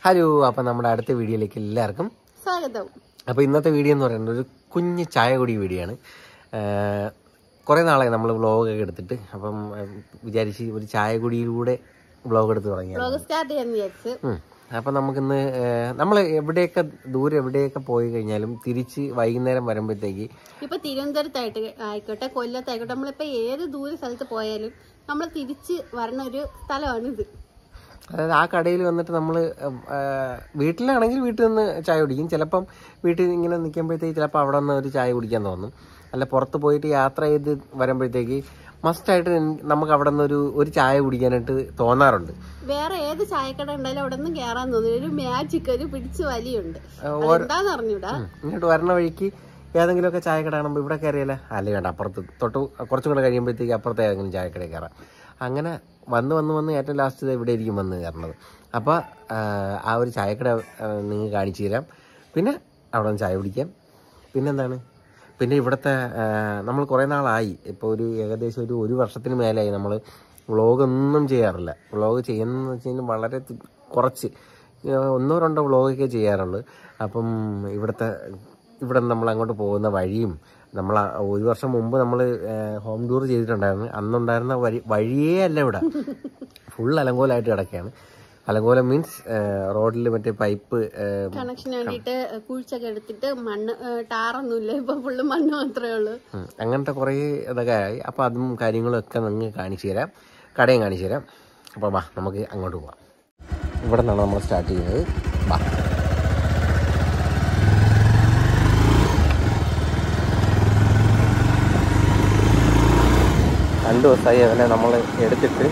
Hello അപ്പം നമ്മുടെ അടുത്ത വീഡിയോയിലേക്ക് എല്ലാവർക്കും സ്വാഗതം അപ്പോൾ ഇന്നത്തെ വീഡിയോ എന്ന് പറയുന്നത് ഒരു കുഞ്ഞ് ചായ കുടി വീഡിയോ ആണ് കുറേ നാളായി നമ്മൾ വ്ളോഗൊക്കെ എടുത്തിട്ട് അപ്പം ആ, വിചാരിച്ച് ഒരു ചായ കുടിയിലൂടെ വ്ളോഗ് എടുത്ത് തുടങ്ങിയത് വ്ലോഗ് സ്റ്റാർട്ട് ചെയ്യാന്ന് വിചാരിച്ച് അപ്പം നമുക്കിന്ന് നമ്മൾ എവിടെയൊക്കെ ദൂരെ എവിടെയൊക്കെ പോയി കഴിഞ്ഞാലും തിരിച്ച് വൈകുന്നേരം വരുമ്പോഴത്തേക്ക് ഇപ്പൊ തിരുവനന്തപുരത്തായിട്ട് ആയിക്കോട്ടെ കൊല്ലത്തായിക്കോട്ടെ നമ്മളിപ്പോ ഏത് ദൂര സ്ഥലത്ത് പോയാലും നമ്മൾ തിരിച്ച് വരണ ഒരു സ്ഥലമാണിത് അതായത് ആ കടയിൽ വന്നിട്ട് നമ്മൾ വീട്ടിലാണെങ്കിൽ വീട്ടിൽ നിന്ന് ചായ കുടിക്കും ചിലപ്പം വീട്ടിൽ ഇങ്ങനെ നിൽക്കുമ്പോഴത്തേക്ക് ചിലപ്പോൾ അവിടെ നിന്ന് ഒരു ചായ കുടിക്കാൻ തോന്നും അല്ല പുറത്ത് പോയിട്ട് യാത്ര ചെയ്ത് വരുമ്പോഴത്തേക്ക് മസ്റ്റായിട്ട് നമുക്ക് അവിടെ നിന്ന് ഒരു ഒരു ചായ കുടിക്കാനായിട്ട് തോന്നാറുണ്ട് വേറെ ഏത് ചായക്കട ഉണ്ടായാലും അവിടെ നിന്ന് കയറാൻ തോന്നുന്നു ഒരു മാജിക് ഒരു പിടിച്ച് വലിയുണ്ട് എന്താന്ന് അറിഞ്ഞൂടാ ഉം. ഇങ്ങോട്ട് വരണ വഴിക്ക് ഏതെങ്കിലുമൊക്കെ ചായക്കട കാണുമ്പോൾ ഇവിടെ കയറിയല്ല അല്ല വേണ്ട അപ്പുറത്ത് തൊട്ട് കുറച്ചും കൂടെ കഴിയുമ്പോഴത്തേക്ക് അപ്പുറത്തെ ഏതെങ്കിലും ചായക്കടയിൽ കയറാം അങ്ങനെ വന്ന് വന്ന് വന്ന് ഏറ്റവും ലാസ്റ്റ് ഇവിടെ ആയിരിക്കും വന്ന് കയറണത് അപ്പോൾ ആ ഒരു ചായക്കട നിങ്ങൾ കാണിച്ചു തരാം പിന്നെ അവിടെ നിന്ന് ചായ കുടിക്കാം പിന്നെന്താണ് പിന്നെ ഇവിടുത്തെ നമ്മൾ കുറേ നാളായി ഇപ്പോൾ ഒരു ഏകദേശം ഒരു ഒരു വർഷത്തിന് മേലായി നമ്മൾ വ്ളോഗൊന്നും ചെയ്യാറില്ല വ്ളോഗ് ചെയ്യുന്നതെന്ന് വെച്ച് കഴിഞ്ഞാൽ വളരെ തു- കുറച്ച് ഏഹ് ഒന്നോ രണ്ടോ വ്ളോഗൊക്കെ ചെയ്യാറുള്ളൂ അപ്പം ഇവിടുത്തെ ഇവിടെ നമ്മൾ അങ്ങോട്ട് പോകുന്ന വഴിയും നമ്മൾ ആ ഒരു വർഷം മുമ്പ് നമ്മൾ ഹോം ടൂർ ചെയ്തിട്ടുണ്ടായിരുന്നു അന്നുണ്ടായിരുന്ന വഴി വഴിയേ അല്ല ഇവിടെ ഫുൾ അലങ്കോലമായിട്ട് കിടക്കുകയാണ് അലങ്കോലം മീൻസ് റോഡിൽ മറ്റേ പൈപ്പ് കണക്ഷന് വേണ്ടിയിട്ട് കുഴിച്ചൊക്കെ എടുത്തിട്ട് മണ്ണ് ഏ, ടാറൊന്നുമില്ല ഇപ്പൊ ഫുള്ള് മണ്ണ് മാത്രമേ ഉള്ളൂ അങ്ങനത്തെ കുറേ ഇതൊക്കെ ആയി അപ്പോൾ അതും കാര്യങ്ങളും ഒക്കെ നിങ്ങൾക്ക് കാണിച്ചു തരാം കടയും കാണിച്ചു തരാം അപ്പോൾ വാ നമുക്ക് അങ്ങോട്ട് പോവാം ഇവിടെ നിന്നാണ് നമ്മൾ സ്റ്റാർട്ട് ചെയ്യുന്നത് വാ രണ്ട് ദിവസമായി അവനെ നമ്മൾ എടുത്തിട്ട്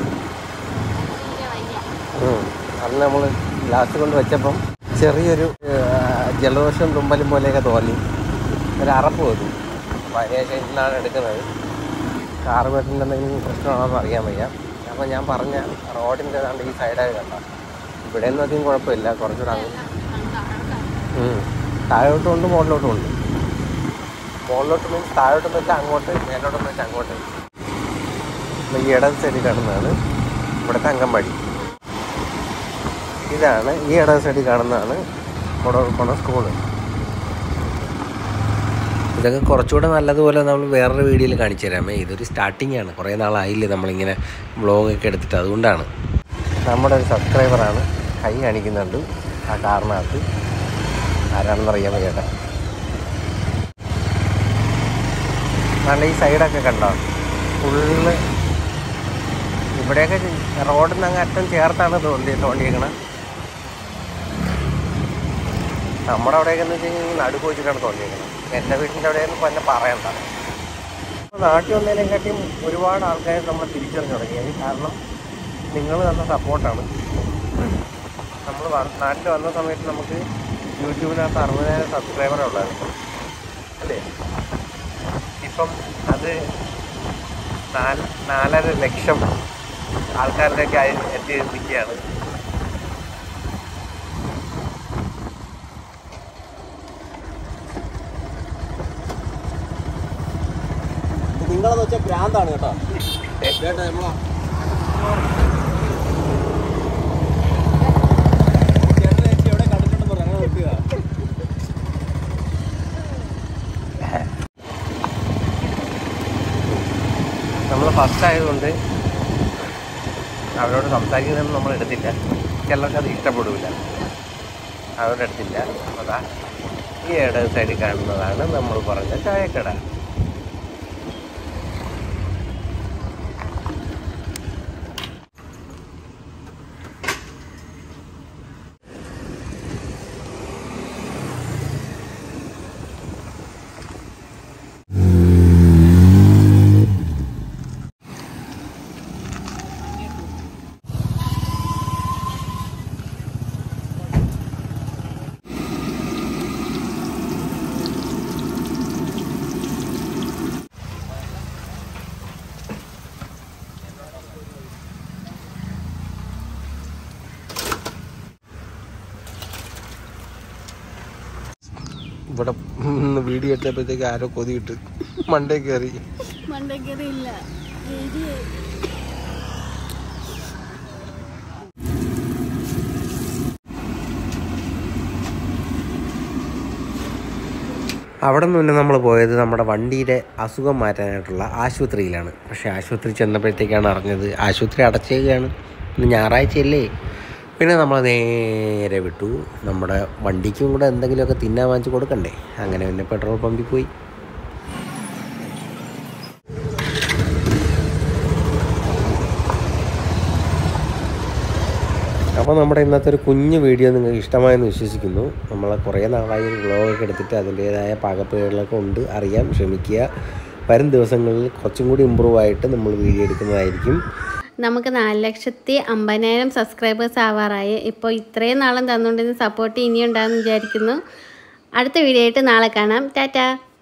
ഉം. അന്ന് നമ്മൾ ലാസ്റ്റ് കൊണ്ട് വെച്ചപ്പം ചെറിയൊരു ആ, ജലദോഷം തുമ്പലും പോലെയൊക്കെ തോന്നി ഒരു അറപ്പ് വന്നു പഴയ ഷെയ്ഡിലാണ് എടുക്കുന്നത് കാർബേറ്റിൻ്റെ എന്തെങ്കിലും പ്രശ്നമാണോന്ന് അറിയാൻ വയ്യ അപ്പോൾ ഞാൻ പറഞ്ഞ റോഡിൻ്റെ ഏതാണ്ട് ഈ സൈഡായി കണ്ട ഇവിടെ ഒന്നും അധികം കുഴപ്പമില്ല കുറച്ചുകൂടെ അങ്ങ് ഉം. താഴോട്ടും ഉണ്ട് മുകളിലോട്ടും ഉണ്ട് മുകളിലോട്ട് മീൻസ് താഴോട്ടെന്ന് വെച്ചാൽ അങ്ങോട്ട് മേലോട്ടെന്ന് വെച്ചാൽ അങ്ങോട്ട് അപ്പോൾ ഈ ഇടത് സൈഡിൽ കാണുന്നതാണ് ഇവിടുത്തെ അങ്കൻവാടി ഇതാണ് ഈ ഇടത് സൈഡിൽ കാണുന്നതാണ് കൊട സ്കൂള് ഇതൊക്കെ കുറച്ചുകൂടെ നല്ലതുപോലെ നമ്മൾ വേറൊരു വീഡിയോയിൽ കാണിച്ചു തരാമേ ഇതൊരു സ്റ്റാർട്ടിംഗ് ആണ് കുറേ നാളായില്ലേ നമ്മളിങ്ങനെ വ്ളോഗൊക്കെ എടുത്തിട്ട് അതുകൊണ്ടാണ് നമ്മുടെ ഒരു സബ്സ്ക്രൈബറാണ് കൈ കാണിക്കുന്നുണ്ട് ആ കാറിനകത്ത് ആരാണെന്ന് അറിയാൻ വയ്യട്ടെ നല്ല ഈ സൈഡൊക്കെ കണ്ടോ ഫുള്ള് ഇവിടെയൊക്കെ റോഡിൽ നിന്ന് അങ്ങ് അറ്റം ചേർത്താണ് തോണ്ടി തോണ്ടിയേക്കണത് നമ്മുടെ അവിടെയൊക്കെ എന്ന് വെച്ച് കഴിഞ്ഞാൽ നടുക്ക് വെച്ചിട്ടാണ് തോന്നിയേക്കുന്നത് എൻ്റെ വീട്ടിൻ്റെ അവിടെയൊന്നും ഇപ്പം എന്നെ പറയണ്ട നാട്ടിൽ വന്നതിനെക്കാട്ടിയും ഒരുപാട് ആൾക്കാർ നമ്മൾ തിരിച്ചറിഞ്ഞു തുടങ്ങി അതിന് കാരണം നിങ്ങൾ തന്ന സപ്പോർട്ടാണ് നമ്മൾ നാട്ടിൽ വന്ന സമയത്ത് നമുക്ക് യൂട്യൂബിനകത്ത് അറുപതിനായിരം സബ്സ്ക്രൈബറേ ഉള്ളായിരുന്നു അല്ലേ ഇപ്പം അത് നാല് നാലര ലക്ഷം ആൾക്കാരുടെയൊക്കെ ആയി എത്തി നിൽക്കുകയാണ് നിങ്ങളെന്ന് വെച്ചാൽ ഭ്രാന്താണ് കേട്ടോ കേട്ടോ നമ്മളാ ചേട്ടനെ ചേച്ചി എവിടെ കണ്ടിട്ടുണ്ടെന്ന് പറഞ്ഞു അങ്ങനെ നോക്കുക നമ്മൾ ഫസ്റ്റ് ആയതുകൊണ്ട് അവരോട് സംസാരിക്കുന്നതൊന്നും നമ്മൾ എടുത്തില്ല ചിലർക്ക് അത് ഇഷ്ടപ്പെടില്ല അവരോട് എടുത്തില്ല അതാ ഈ ഇടത് സൈഡിൽ കാണുന്നതാണ് നമ്മൾ പറഞ്ഞ ചായക്കട ഇവിടെ വീഡിയോ എടുത്തപ്പോഴത്തേക്ക് ആരോ കൊതിയിട്ട് മണ്ടേ കയറി മണ്ടക്കറിയില്ല അവിടെ നിന്ന് പിന്നെ നമ്മൾ പോയത് നമ്മുടെ വണ്ടിയുടെ അസുഖം മാറ്റാനായിട്ടുള്ള ആശുപത്രിയിലാണ് പക്ഷേ ആശുപത്രി ചെന്നപ്പോഴത്തേക്കാണ് അറിഞ്ഞത് ആശുപത്രി അടച്ചേക്കുകയാണ് ഇന്ന് ഞായറാഴ്ചയല്ലേ പിന്നെ നമ്മൾ നേരെ വിട്ടു നമ്മുടെ വണ്ടിക്കും കൂടെ എന്തെങ്കിലുമൊക്കെ തിന്നാൻ വാങ്ങിച്ച് കൊടുക്കണ്ടേ അങ്ങനെ പിന്നെ പെട്രോൾ പമ്പിൽ പോയി അപ്പോൾ നമ്മുടെ ഇന്നത്തെ ഒരു കുഞ്ഞു വീഡിയോ നിങ്ങൾക്ക് ഇഷ്ടമായെന്ന് വിശ്വസിക്കുന്നു നമ്മൾ കുറേ നാളായി വ്ളോഗൊക്കെ എടുത്തിട്ട് അതിൻ്റേതായ പാകപ്പുകളൊക്കെ ഉണ്ട് അറിയാം ക്ഷമിക്കുക വരും ദിവസങ്ങളിൽ കുറച്ചും കൂടി ഇമ്പ്രൂവ് ആയിട്ട് നമ്മൾ വീഡിയോ എടുക്കുന്നതായിരിക്കും നമുക്ക് നാല് ലക്ഷത്തി അമ്പതിനായിരം സബ്സ്ക്രൈബേഴ്സ് ആവാറായി ഇപ്പോൾ ഇത്രയും നാളും തന്നുകൊണ്ടിരുന്ന സപ്പോർട്ട് ഇനിയും ഉണ്ടാകുമെന്ന് വിചാരിക്കുന്നു അടുത്ത വീഡിയോ ആയിട്ട് നാളെ കാണാം ടാറ്റാ